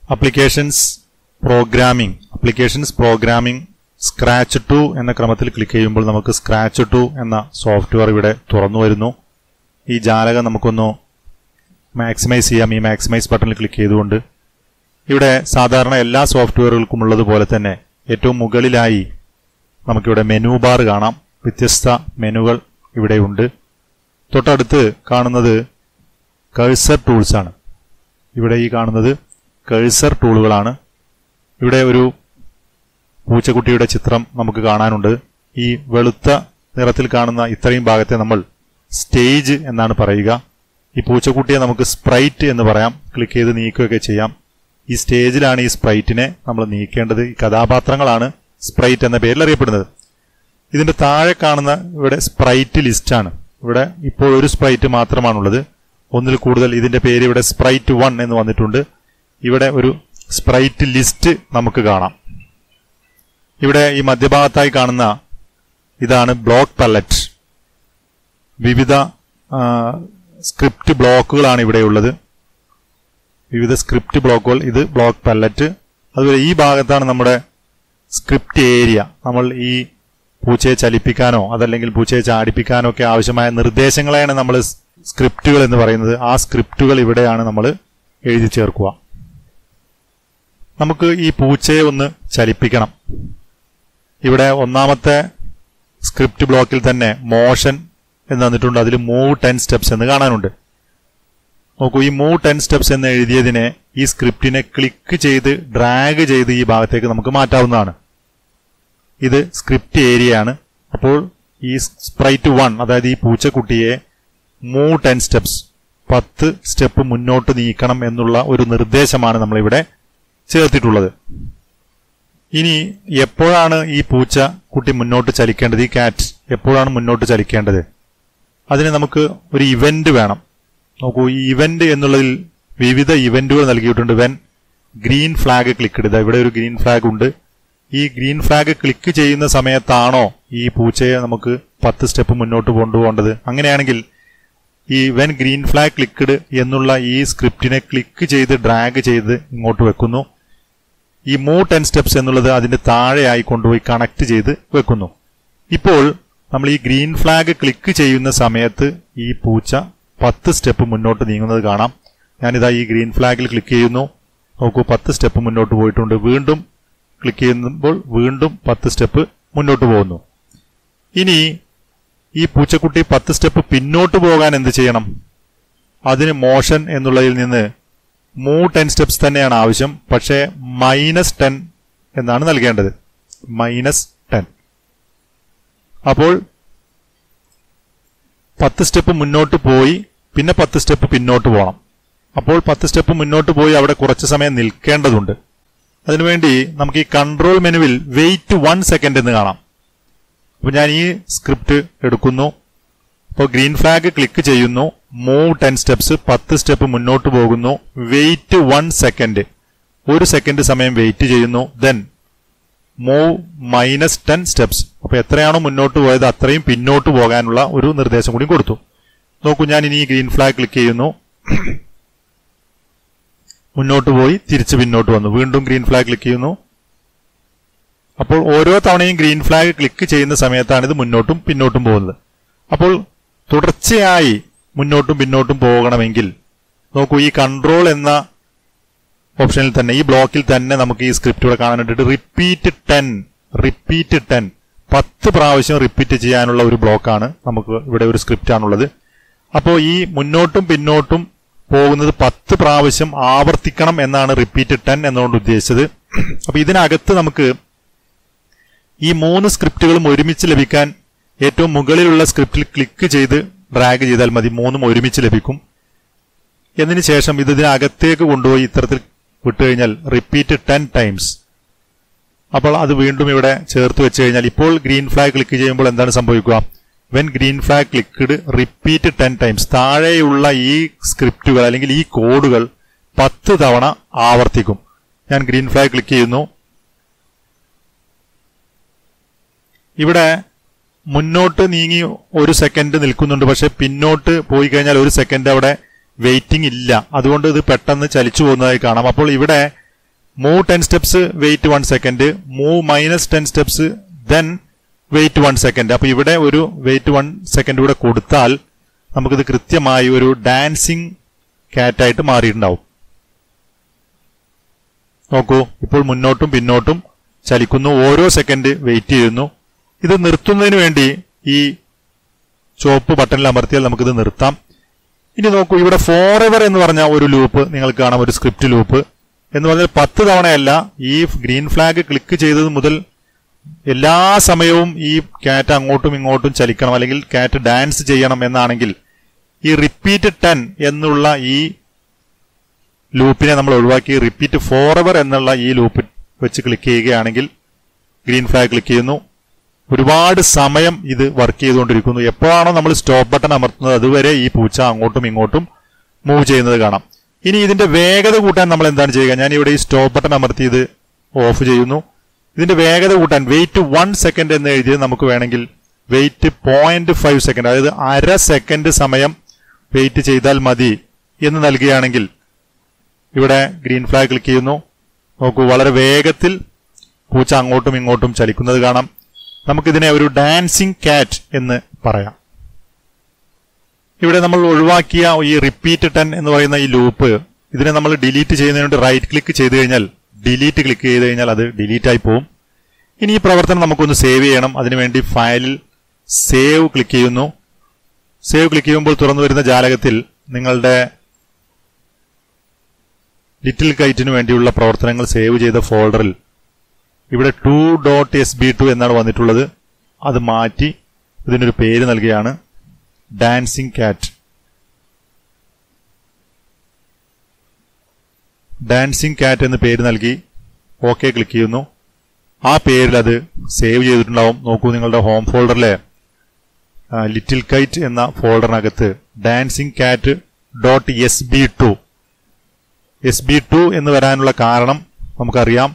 applications programming applications programming Scratch two എന്ന ക്രമത്തിൽ click ചെയ്യുമ്പോൾ നമുക്ക് സ്ക്രാച്ച് ടു എന്ന സോഫ്റ്റ്വെയർ ഇവിടെ തുറന്നു വരുന്നു ഈ ജാലകം നമുക്കൊന്ന് മാക്സിമൈസ് ചെയ്യാം ഈ മാക്സിമൈസ് ബട്ടണിൽ ക്ലിക്ക് ചെയ്തുകൊണ്ട് ഇവിടെ സാധാരണ എല്ലാ സോഫ്റ്റ്വെയറുകൾക്കും ഉള്ളതുപോലെ തന്നെ ഏറ്റവും മുകളിലായി നമുക്കിവിടെ മെനു ബാർ കാണാം വ്യത്യസ്ത മെനുകൾ ഇവിടെയുണ്ട് തൊട്ടടുത്ത് കാണുന്നത് കഴ്സർ ടൂൾസ് ആണ് ഇവിടെ ഈ കാണുന്നത് കഴ്സർ ടൂളുകളാണ് ഇവിടെ ഒരു പൂച്ചക്കുട്ടിയുടെ ചിത്രം നമുക്ക് കാണാനുണ്ട് ഈ വെളുത്ത നിറത്തിൽ കാണുന്ന ഇത്രയും ഭാഗത്തെ നമ്മൾ സ്റ്റേജ് എന്നാണ് പറയുക ഈ പൂച്ചക്കുട്ടിയെ നമുക്ക് സ്പ്രൈറ്റ് എന്ന് പറയാം ക്ലിക്ക് ചെയ്ത് നീക്കുകയൊക്കെ ചെയ്യാം ഈ സ്റ്റേജിലാണ് ഈ സ്പ്രൈറ്റിനെ നമ്മൾ നീക്കേണ്ടത് ഈ കഥാപാത്രങ്ങളാണ് സ്പ്രൈറ്റ് എന്ന പേരിൽ അറിയപ്പെടുന്നത് ഇതിന്റെ താഴെ കാണുന്ന ഇവിടെ സ്പ്രൈറ്റ് ലിസ്റ്റാണ് ഇവിടെ ഇപ്പോൾ ഒരു സ്പ്രൈറ്റ് മാത്രമാണുള്ളത് ഒന്നിൽ കൂടുതൽ ഇതിന്റെ പേര് ഇവിടെ സ്പ്രൈറ്റ് വൺ എന്ന് വന്നിട്ടുണ്ട് ഇവിടെ ഒരു സ്പ്രൈറ്റ് ലിസ്റ്റ് നമുക്ക് കാണാം ഇവിടെ ഈ മധ്യഭാഗത്തായി കാണുന്ന ഇതാണ് ബ്ലോക്ക് പല്ലറ്റ് വിവിധ ആ, സ്ക്രിപ്റ്റ് ബ്ലോക്കുകളാണ് ഇവിടെയുള്ളത് വിവിധ സ്ക്രിപ്റ്റ് ബ്ലോക്കുകൾ ഇത് ബ്ലോക്ക് പല്ലറ്റ് അതുപോലെ ഈ ഭാഗത്താണ് നമ്മുടെ സ്ക്രിപ്റ്റ് ഏരിയ നമ്മൾ ഈ പൂച്ചയെ ചലിപ്പിക്കാനോ അതല്ലെങ്കിൽ പൂച്ചയെ ചാടിപ്പിക്കാനോ ഒക്കെ ആവശ്യമായ നിർദ്ദേശങ്ങളെയാണ് നമ്മൾ സ്ക്രിപ്റ്റുകൾ എന്ന് പറയുന്നത് ആ സ്ക്രിപ്റ്റുകൾ ഇവിടെയാണ് നമ്മൾ എഴുതി ചേർക്കുക നമുക്ക് ഈ പൂച്ചയെ ഒന്ന് ചലിപ്പിക്കണം ഇവിടെ ഒന്നാമത്തെ സ്ക്രിപ്റ്റ് ബ്ലോക്കിൽ തന്നെ മോഷൻ എന്ന് തന്നിട്ടുണ്ട് അതിൽ മൂവ് ടെൻ സ്റ്റെപ്സ് എന്ന് കാണാനുണ്ട് നോക്കൂ ഈ മൂവ് ടെൻ സ്റ്റെപ്സ് എന്ന് എഴുതിയതിനെ ഈ സ്ക്രിപ്റ്റിനെ ക്ലിക്ക് ചെയ്ത് ഡ്രാഗ് ചെയ്ത് ഈ ഭാഗത്തേക്ക് നമുക്ക് മാറ്റാവുന്നതാണ് ഇത് സ്ക്രിപ്റ്റ് ഏരിയ ആണ് അപ്പോൾ ഈ സ്പ്രൈറ്റ് വൺ അതായത് ഈ പൂച്ചക്കുട്ടിയെ മൂവ് ടെൻ സ്റ്റെപ്സ് പത്ത് സ്റ്റെപ്പ് മുന്നോട്ട് നീക്കണം എന്നുള്ള ഒരു നിർദ്ദേശമാണ് നമ്മളിവിടെ ചേർത്തിട്ടുള്ളത് ഇനി എപ്പോഴാണ് ഈ പൂച്ച കുട്ടി മുന്നോട്ട് ചലിക്കേണ്ടത് ഈ കാറ്റ് എപ്പോഴാണ് മുന്നോട്ട് ചലിക്കേണ്ടത് അതിന് നമുക്ക് ഒരു ഇവന്റ് വേണം നോക്കൂ ഈ ഇവന്റ് എന്നുള്ളതിൽ വിവിധ ഇവന്റുകൾ നൽകിയിട്ടുണ്ട് വെൻ ഗ്രീൻ ഫ്ലാഗ് ക്ലിക്ക് ഇടുക ഇവിടെ ഒരു ഗ്രീൻ ഫ്ലാഗ് ഉണ്ട് ഈ ഗ്രീൻ ഫ്ലാഗ് ക്ലിക്ക് ചെയ്യുന്ന സമയത്താണോ ഈ പൂച്ചയെ നമുക്ക് പത്ത് സ്റ്റെപ്പ് മുന്നോട്ട് കൊണ്ടുപോകേണ്ടത് അങ്ങനെയാണെങ്കിൽ ഈ വെൻ ഗ്രീൻ ഫ്ലാഗ് ക്ലിക്ക്ഡ് എന്നുള്ള ഈ സ്ക്രിപ്റ്റിനെ ക്ലിക്ക് ചെയ്ത് ഡ്രാഗ് ചെയ്ത് ഇങ്ങോട്ട് വെക്കുന്നു ഈ മൂവ് ടെൻ സ്റ്റെപ്സ് എന്നുള്ളത് അതിന്റെ താഴെയായി കൊണ്ടുപോയി കണക്ട് ചെയ്ത് വെക്കുന്നു ഇപ്പോൾ നമ്മൾ ഈ ഗ്രീൻ ഫ്ലാഗ് ക്ലിക്ക് ചെയ്യുന്ന സമയത്ത് ഈ പൂച്ച പത്ത് സ്റ്റെപ്പ് മുന്നോട്ട് നീങ്ങുന്നത് കാണാം ഞാനിതാ ഈ ഗ്രീൻ ഫ്ലാഗിൽ ക്ലിക്ക് ചെയ്യുന്നു നോക്കൂ പത്ത് സ്റ്റെപ്പ് മുന്നോട്ട് പോയിട്ടുണ്ട് വീണ്ടും ക്ലിക്ക് ചെയ്യുമ്പോൾ വീണ്ടും പത്ത് സ്റ്റെപ്പ് മുന്നോട്ട് പോകുന്നു ഇനി ഈ പൂച്ചക്കുട്ടി പത്ത് സ്റ്റെപ്പ് പിന്നോട്ട് പോകാൻ എന്ത് ചെയ്യണം അതിന് മോഷൻ എന്നുള്ളതിൽ നിന്ന് മൂവ് ടെൻ സ്റ്റെപ്സ് തന്നെയാണ് ആവശ്യം പക്ഷേ മൈനസ് ടെൻ എന്നാണ് നൽകേണ്ടത് മൈനസ് ടെൻ അപ്പോൾ പത്ത് സ്റ്റെപ്പ് മുന്നോട്ട് പോയി പിന്നെ പത്ത് സ്റ്റെപ്പ് പിന്നോട്ട് പോകണം അപ്പോൾ പത്ത് സ്റ്റെപ്പ് മുന്നോട്ട് പോയി അവിടെ കുറച്ച് സമയം നിൽക്കേണ്ടതുണ്ട് അതിനുവേണ്ടി നമുക്ക് ഈ കൺട്രോൾ മെനുവിൽ വെയിറ്റ് വൺ സെക്കൻഡ് എന്ന് കാണാം അപ്പോൾ ഞാൻ ഈ സ്ക്രിപ്റ്റ് എടുക്കുന്നു അപ്പോൾ ഗ്രീൻ ഫ്ലാഗ് ക്ലിക്ക് ചെയ്യുന്നു മൂവ് ടെൻ സ്റ്റെപ്സ് പത്ത് സ്റ്റെപ്പ് മുന്നോട്ട് പോകുന്നു വെയിറ്റ് വൺ സെക്കൻഡ് ഒരു സെക്കൻഡ് സമയം വെയിറ്റ് ചെയ്യുന്നു then move minus ten steps അപ്പൊ എത്രയാണോ മുന്നോട്ട് പോയത് അത്രയും പിന്നോട്ട് പോകാനുള്ള ഒരു നിർദ്ദേശം കൂടി കൊടുത്തു നോക്കൂ ഞാൻ ഇനി ഈ ഗ്രീൻ ഫ്ലാഗ് ക്ലിക്ക് ചെയ്യുന്നു മുന്നോട്ട് പോയി തിരിച്ച് പിന്നോട്ട് വന്നു വീണ്ടും ഗ്രീൻ ഫ്ലാഗ് ക്ലിക്ക് ചെയ്യുന്നു അപ്പോൾ ഓരോ തവണയും ഗ്രീൻ ഫ്ലാഗ് ക്ലിക്ക് ചെയ്യുന്ന സമയത്താണ് ഇത് മുന്നോട്ടും പിന്നോട്ടും പോകുന്നത് അപ്പോൾ തുടർച്ചയായി മുന്നോട്ടും പിന്നോട്ടും പോകണമെങ്കിൽ നോക്കൂ ഈ കൺട്രോൾ എന്ന ഓപ്ഷനിൽ തന്നെ ഈ ബ്ലോക്കിൽ തന്നെ നമുക്ക് ഈ സ്ക്രിപ്റ്റ് ഇവിടെ കാണാനായിട്ട് റിപ്പീറ്റ് ടെൻ റിപ്പീറ്റ് ടെൻ പത്ത് പ്രാവശ്യം റിപ്പീറ്റ് ചെയ്യാനുള്ള ഒരു ബ്ലോക്കാണ് നമുക്ക് ഇവിടെ ഒരു സ്ക്രിപ്റ്റ് ആണുള്ളത് അപ്പോൾ ഈ മുന്നോട്ടും പിന്നോട്ടും പോകുന്നത് പത്ത് പ്രാവശ്യം ആവർത്തിക്കണം എന്നാണ് റിപ്പീറ്റ് ടെൻ എന്നുകൊണ്ട് ഉദ്ദേശിച്ചത് അപ്പൊ ഇതിനകത്ത് നമുക്ക് ഈ മൂന്ന് സ്ക്രിപ്റ്റുകളും ഒരുമിച്ച് ലഭിക്കാൻ ഏറ്റവും മുകളിലുള്ള സ്ക്രിപ്റ്റിൽ ക്ലിക്ക് ചെയ്ത് ഡ്രാഗ് ചെയ്താൽ മതി മൂന്നും ഒരുമിച്ച് ലഭിക്കും എന്നതിന് ശേഷം ഇത് ഇതിനകത്തേക്ക് കൊണ്ടുപോയി ഇത്തരത്തിൽ വിട്ടുകഴിഞ്ഞാൽ റിപ്പീറ്റ് ടെൻ ടൈംസ് അപ്പോൾ അത് വീണ്ടും ഇവിടെ ചേർത്ത് വെച്ച് കഴിഞ്ഞാൽ ഇപ്പോൾ ഗ്രീൻ ഫ്ലാഗ് ക്ലിക്ക് ചെയ്യുമ്പോൾ എന്താണ് സംഭവിക്കുക when green flag clicked repeat ten times താഴെയുള്ള ഈ സ്ക്രിപ്റ്റുകൾ അല്ലെങ്കിൽ ഈ കോഡുകൾ പത്ത് തവണ ആവർത്തിക്കും ഞാൻ ഗ്രീൻ ഫ്ലാഗ് ക്ലിക്ക് ചെയ്യുന്നു ഇവിടെ മുന്നോട്ട് നീങ്ങി ഒരു സെക്കൻഡ് നിൽക്കുന്നുണ്ട് പക്ഷെ പിന്നോട്ട് പോയി കഴിഞ്ഞാൽ ഒരു സെക്കൻഡ് അവിടെ വെയിറ്റിംഗ് ഇല്ല അതുകൊണ്ട് ഇത് പെട്ടെന്ന് ചലിച്ചു പോകുന്നതായി കാണാം അപ്പോൾ ഇവിടെ move ten steps wait one second move minus ten steps then wait one second അപ്പൊ ഇവിടെ ഒരു വെയിറ്റ് വൺ സെക്കൻഡ് കൂടെ കൊടുത്താൽ നമുക്കിത് കൃത്യമായി ഒരു ഡാൻസിങ് കാറ്റായിട്ട് മാറിയിട്ടുണ്ടാവും നോക്കൂ ഇപ്പോൾ മുന്നോട്ടും പിന്നോട്ടും ചലിക്കുന്നു ഓരോ സെക്കൻഡ് വെയിറ്റ് ചെയ്യുന്നു ഇത് നിർത്തുന്നതിന് വേണ്ടി ഈ ചുവപ്പ് ബട്ടണിൽ അമർത്തിയാൽ നമുക്കിത് നിർത്താം ഇനി നോക്കൂ ഇവിടെ ഫോർ എവർ എന്ന് പറഞ്ഞ ഒരു ലൂപ്പ് നിങ്ങൾക്ക് കാണാം ഒരു സ്ക്രിപ്റ്റ് ലൂപ്പ് എന്ന് പറഞ്ഞാൽ പത്ത് തവണയല്ല ഈ ഗ്രീൻ ഫ്ലാഗ് ക്ലിക്ക് ചെയ്തത് മുതൽ എല്ലാ സമയവും ഈ കാറ്റ് അങ്ങോട്ടും ഇങ്ങോട്ടും ചലിക്കണം അല്ലെങ്കിൽ കാറ്റ് ഡാൻസ് ചെയ്യണം എന്നാണെങ്കിൽ ഈ റിപ്പീറ്റ് ടെൻ എന്നുള്ള ഈ ലൂപ്പിനെ നമ്മൾ ഒഴിവാക്കി റിപ്പീറ്റ് ഫോർ എവർ എന്നുള്ള ഈ ലൂപ്പ് വെച്ച് ക്ലിക്ക് ചെയ്യുകയാണെങ്കിൽ ഗ്രീൻ ഫ്ലാഗ് ക്ലിക്ക് ചെയ്യുന്നു ഒരുപാട് സമയം ഇത് വർക്ക് ചെയ്തുകൊണ്ടിരിക്കുന്നു എപ്പോഴാണോ നമ്മൾ സ്റ്റോപ്പ് ബട്ടൺ അമർത്തുന്നത് അതുവരെ ഈ പൂച്ച അങ്ങോട്ടും ഇങ്ങോട്ടും മൂവ് ചെയ്യുന്നത് കാണാം ഇനി ഇതിന്റെ വേഗത കൂട്ടാൻ നമ്മൾ എന്താണ് ചെയ്യുക ഞാൻ ഇവിടെ ഈ സ്റ്റോപ്പ് ബട്ടൺ അമർത്തി ഇത് ഓഫ് ചെയ്യുന്നു ഇതിന്റെ വേഗത കൂട്ടാൻ വെയിറ്റ് വൺ സെക്കൻഡ് എന്ന് എഴുതിയത് നമുക്ക് വേണമെങ്കിൽ വെയിറ്റ് പോയിന്റ് ഫൈവ് സെക്കൻഡ് അതായത് അര സെക്കൻഡ് സമയം വെയിറ്റ് ചെയ്താൽ മതി എന്ന് നൽകുകയാണെങ്കിൽ ഇവിടെ ഗ്രീൻ ഫ്ലാഗ് ക്ലിക്ക് ചെയ്യുന്നു നോക്കൂ വളരെ വേഗത്തിൽ പൂച്ച അങ്ങോട്ടും ഇങ്ങോട്ടും ചലിക്കുന്നത് കാണാം നമുക്കിതിനെ ഒരു ഡാൻസിങ് കാറ്റ് എന്ന് പറയാം ഇവിടെ നമ്മൾ ഒഴിവാക്കിയ ഈ റിപ്പീറ്റ് ടെൻ എന്ന് പറയുന്ന ഈ ലൂപ്പ് ഇതിനെ നമ്മൾ ഡിലീറ്റ് ചെയ്യുന്നതിന് വേണ്ടി റൈറ്റ് ക്ലിക്ക് ചെയ്ത് കഴിഞ്ഞാൽ ഡിലീറ്റ് ക്ലിക്ക് ചെയ്ത് കഴിഞ്ഞാൽ അത് ഡിലീറ്റ് ആയി പോകും ഇനി ഈ പ്രവർത്തനം നമുക്കൊന്ന് സേവ് ചെയ്യണം അതിനുവേണ്ടി ഫയലിൽ സേവ് ക്ലിക്ക് ചെയ്യുന്നു സേവ് ക്ലിക്ക് ചെയ്യുമ്പോൾ തുറന്നു വരുന്ന ജാലകത്തിൽ നിങ്ങളുടെ ലിറ്റിൽ കൈറ്റിന് വേണ്ടിയുള്ള പ്രവർത്തനങ്ങൾ സേവ് ചെയ്ത ഫോൾഡറിൽ ഇവിടെ two dot S B two എന്നാണ് വന്നിട്ടുള്ളത് അത് മാറ്റി ഇതിനൊരു പേര് നൽകുകയാണ് ഡാൻസിങ് കാറ്റ് ഡാൻസിങ് കാറ്റ് എന്ന് പേര് നൽകി ഓക്കെ ക്ലിക്ക് ചെയ്യുന്നു ആ പേരിൽ അത് സേവ് ചെയ്തിട്ടുണ്ടാവും നോക്കൂ നിങ്ങളുടെ ഹോം ഫോൾഡറിലെ ലിറ്റിൽ കൈറ്റ് എന്ന ഫോൾഡറിനകത്ത് dancing cat dot S B two S B two എന്ന് വരാനുള്ള കാരണം നമുക്കറിയാം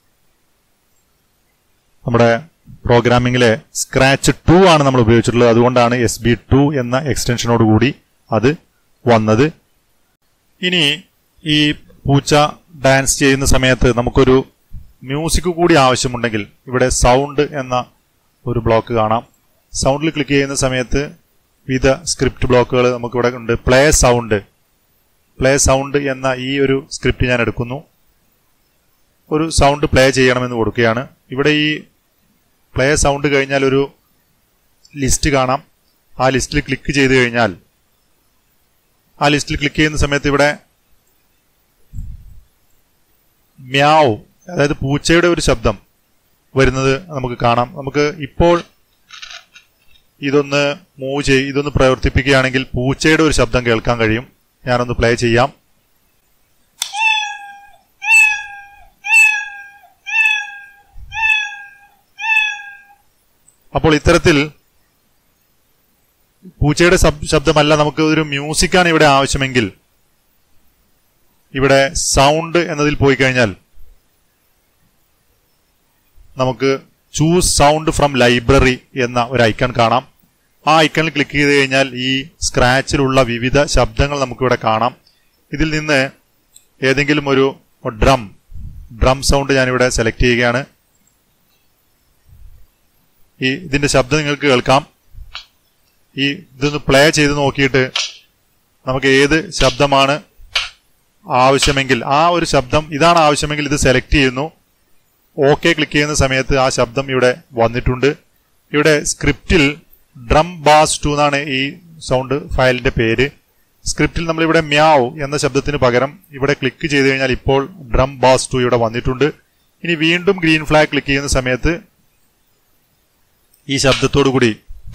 നമ്മുടെ പ്രോഗ്രാമിംഗിലെ സ്ക്രാച്ച് ടു ആണ് നമ്മൾ ഉപയോഗിച്ചിട്ടുള്ളത് അതുകൊണ്ടാണ് എസ് ബി ടു എന്ന എക്സ്റ്റൻഷനോട് കൂടി അത് വന്നത് ഇനി ഈ പൂച്ച ഡാൻസ് ചെയ്യുന്ന സമയത്ത് നമുക്കൊരു മ്യൂസിക് കൂടി ആവശ്യമുണ്ടെങ്കിൽ ഇവിടെ സൗണ്ട് എന്ന ഒരു ബ്ലോക്ക് കാണാം സൗണ്ടിൽ ക്ലിക്ക് ചെയ്യുന്ന സമയത്ത് വിവിധ സ്ക്രിപ്റ്റ് ബ്ലോക്കുകൾ നമുക്കിവിടെ ഉണ്ട് പ്ലേ സൗണ്ട് പ്ലേ സൗണ്ട് എന്ന ഈ ഒരു സ്ക്രിപ്റ്റ് ഞാൻ എടുക്കുന്നു ഒരു സൗണ്ട് പ്ലേ ചെയ്യണമെന്ന് കൊടുക്കുകയാണ് ഇവിടെ ഈ പ്ലേ സൗണ്ട് കഴിഞ്ഞാൽ ഒരു ലിസ്റ്റ് കാണാം ആ ലിസ്റ്റിൽ ക്ലിക്ക് ചെയ്ത് കഴിഞ്ഞാൽ ആ ലിസ്റ്റിൽ ക്ലിക്ക് ചെയ്യുന്ന സമയത്ത് ഇവിടെ മ്യാവ് അതായത് പൂച്ചയുടെ ഒരു ശബ്ദം വരുന്നത് നമുക്ക് കാണാം നമുക്ക് ഇപ്പോൾ ഇതൊന്ന് മൂവ് ചെയ് ഇതൊന്ന് പ്രവർത്തിപ്പിക്കുകയാണെങ്കിൽ പൂച്ചയുടെ ഒരു ശബ്ദം കേൾക്കാൻ കഴിയും ഞാനൊന്ന് പ്ലേ ചെയ്യാം അപ്പോൾ ഇത്തരത്തിൽ പൂച്ചയുടെ ശബ്- ശബ്ദമല്ല നമുക്ക് ഒരു മ്യൂസിക്കാണ് ഇവിടെ ആവശ്യമെങ്കിൽ ഇവിടെ സൗണ്ട് എന്നതിൽ പോയി കഴിഞ്ഞാൽ നമുക്ക് ചൂസ് സൗണ്ട് ഫ്രം ലൈബ്രറി എന്ന ഒരു ഐക്കൺ കാണാം ആ ഐക്കണിൽ ക്ലിക്ക് ചെയ്ത് കഴിഞ്ഞാൽ ഈ സ്ക്രാച്ചിലുള്ള വിവിധ ശബ്ദങ്ങൾ നമുക്കിവിടെ കാണാം ഇതിൽ നിന്ന് ഏതെങ്കിലും ഒരു ഡ്രം ഡ്രം സൗണ്ട് ഞാനിവിടെ സെലക്ട് ചെയ്യുകയാണ് ഈ ഇതിന്റെ ശബ്ദം നിങ്ങൾക്ക് കേൾക്കാം ഈ ഇതൊന്ന് പ്ലേ ചെയ്ത് നോക്കിയിട്ട് നമുക്ക് ഏത് ശബ്ദമാണ് ആവശ്യമെങ്കിൽ ആ ഒരു ശബ്ദം ഇതാണ് ആവശ്യമെങ്കിൽ ഇത് സെലക്ട് ചെയ്യുന്നു ഓക്കെ ക്ലിക്ക് ചെയ്യുന്ന സമയത്ത് ആ ശബ്ദം ഇവിടെ വന്നിട്ടുണ്ട് ഇവിടെ സ്ക്രിപ്റ്റിൽ ഡ്രം ബാസ് ടു എന്നാണ് ഈ സൗണ്ട് ഫയലിന്റെ പേര് സ്ക്രിപ്റ്റിൽ നമ്മൾ ഇവിടെ മ്യാവ് എന്ന ശബ്ദത്തിന് പകരം ഇവിടെ ക്ലിക്ക് ചെയ്ത് കഴിഞ്ഞാൽ ഇപ്പോൾ ഡ്രം ബാസ് ടു ഇവിടെ വന്നിട്ടുണ്ട് ഇനി വീണ്ടും ഗ്രീൻ ഫ്ലാഗ് ക്ലിക്ക് ചെയ്യുന്ന സമയത്ത് ഈ ശബ്ദത്തോടു കൂടി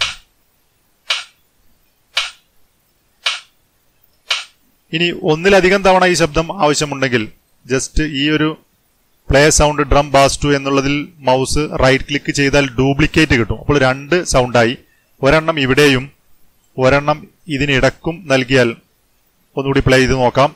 ഇനി ഒന്നിലധികം തവണ ഈ ശബ്ദം ആവശ്യമുണ്ടെങ്കിൽ ജസ്റ്റ് ഈ ഒരു play sound drum bass two എന്നുള്ളതിൽ മൗസ് റൈറ്റ് ക്ലിക്ക് ചെയ്താൽ ഡ്യൂപ്ലിക്കേറ്റ് കിട്ടും അപ്പോൾ രണ്ട് സൗണ്ടായി ഒരെണ്ണം ഇവിടെയും ഒരെണ്ണം ഇതിനിടക്കും നൽകിയാൽ ഒന്നുകൂടി പ്ലേ ചെയ്ത് നോക്കാം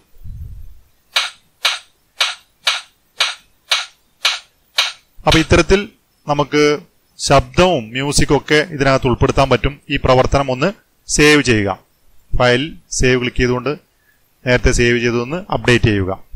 അപ്പൊ ഇത്തരത്തിൽ നമുക്ക് ശബ്ദവും മ്യൂസിക്കും ഒക്കെ ഇതിനകത്ത് ഉൾപ്പെടുത്താൻ പറ്റും ഈ പ്രവർത്തനം ഒന്ന് സേവ് ചെയ്യുക ഫയൽ സേവ് ക്ലിക്ക് ചെയ്തുകൊണ്ട് നേരത്തെ സേവ് ചെയ്തൊന്ന് അപ്ഡേറ്റ് ചെയ്യുക